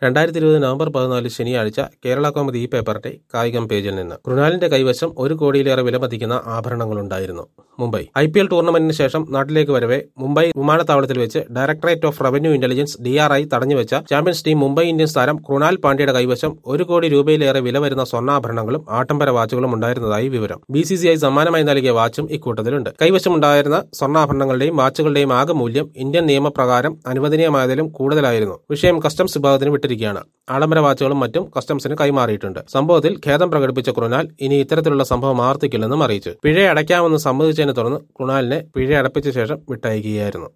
രണ്ടായിരത്തി ഇരുപത് നവംബർ പതിനാല് ശനിയാഴ്ച കേരള കോമതി ഈ പേപ്പറിന്റെ കായികം പേജിൽ നിന്ന് കൃണാലിന്റെ കൈവശം ഒരു കോടിയിലേറെ വിലമതിക്കുന്ന ആഭരണങ്ങളുണ്ടായിരുന്നു മുംബൈ ഐ പി എൽ ടൂർണമെന്റിന് ശേഷം നാട്ടിലേക്ക് വരവെ മുംബൈ വിമാനത്താവളത്തിൽ വെച്ച് directorate of revenue intelligence D R I തടഞ്ഞുവെച്ച ചാമ്പ്യൻസ് ടീം മുംബൈ ഇന്ത്യൻസ് താരം കൃണാൽ പാണ്ഡ്യയുടെ കൈവശം ഒരു കോടി രൂപയിലേറെ വില വരുന്ന സ്വർണ്ണാഭരണങ്ങളും ആഡംബര വാച്ചുകളും ഉണ്ടായിരുന്നതായി വിവരം ബി സി സി ഐ സമ്മാനമായി നൽകിയ വാച്ചും ഇക്കൂട്ടത്തിലുണ്ട് കൈവശമുണ്ടായിരുന്ന സ്വർണ്ണാഭരണങ്ങളുടെയും വാച്ചുകളുടെയും ആകെ മൂല്യം ഇന്ത്യൻ നിയമപ്രകാരം അനുവദനീയമായതിലും കൂടുതലായിരുന്നു വിഷയം കസ്റ്റംസ് വിഭാഗത്തിന് വിട്ടിരിക്കുകയാണ് ആഡംബര വാച്ചുകളും മറ്റും കസ്റ്റംസിന് കൈമാറിയിട്ടുണ്ട് സംഭവത്തിൽ ഖേദം പ്രകടിപ്പിച്ച കൃണാൽ ഇനി ഇത്തരത്തിലുള്ള സംഭവം ആവർത്തിക്കില്ലെന്നും അറിയിച്ചു പിഴ അടയ്ക്കാമെന്ന് സമ്മതിച്ചതിനെ തുടർന്ന് കൃണാലിനെ പിഴ അടപ്പിച്ച ശേഷം വിട്ടയക്കുകയായിരുന്നു